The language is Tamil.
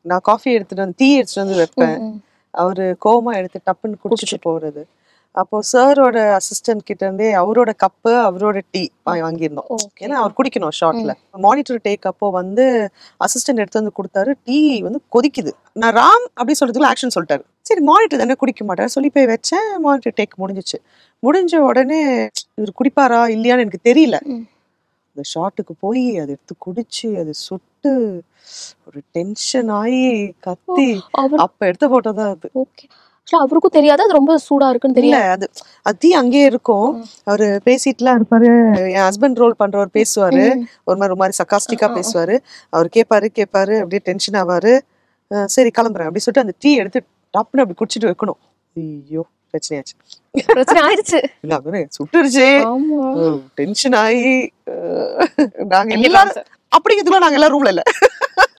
நான் காஃபி எடுத்துட்டு வந்து டீ எடுத்துட்டு வந்து வைப்பேன் ம், ம். அவரு கோவமா எடுத்து டப்புன்னு குடிச்சிட்டு போறது அப்போ சாரோட அசிஸ்டன்ட் கிட்ட இருந்தே அவரோட கப்பு அவரோட டீ வாங்கியிருந்தோம் Okay. ஏன்னா அவர் குடிக்கணும் ஷார்ட்ல மானிட்டர் டேக் அப்போ வந்து அசிஸ்டன்ட் எடுத்து வந்து கொடுத்தாரு டீ வந்து கொதிக்குது நான் ராம் அப்படி சொல்றதுக்குள்ள ஆக்ஷன் சொல்லிட்டாரு சரி மானிட்டர் தானே குடிக்க மாட்டாரு சொல்லி போய் வச்சேன் மானிட்டர் டேக் முடிஞ்சிச்சு முடிஞ்ச உடனே இவர் குடிப்பாரா இல்லையான்னு எனக்கு தெரியல ம். அந்த ஷாட்டுக்கு போய் அதை எடுத்து குடிச்சு அது சுட்டு ஒரு டென்ஷன் ஆகி கத்தி அவர் அப்ப எடுத்த போட்டோ தான் அது ஓகே அவருக்கும் தெரியாது அது ரொம்ப சூடா இருக்குன்னு இல்ல தெரியாது அது அது தீ அங்கேயே இருக்கும் அவரு பேசிட்டுலாம் இருப்பாரு என் ஹஸ்பண்ட் ரோல் பண்றவர் பேசுவாரு ஒரு மாதிரி ஒரு மாதிரி சக்காஸ்டிக்கா பேசுவாரு அவர் கேட்பாரு கேட்பாரு அப்படியே டென்ஷன் ஆவாரு அஹ் சரி கிளம்புறேன் அப்படி சொல்லிட்டு அந்த டீ எடுத்து டப்புன்னு அப்படி குடிச்சிட்டு வைக்கணும் ஐயோ பிரச்சனையாச்சு பிரச்சனை ஆயிடுச்சு இல்ல அவரு சுட்டுருச்சு ஆமா டென்ஷன் ஆகி அஹ் நாங்க எங்க எல்லாரும் அப்படிங்கிறதுக்குள்ள நாங்க எல்லாரும் ரூம்ல இல்ல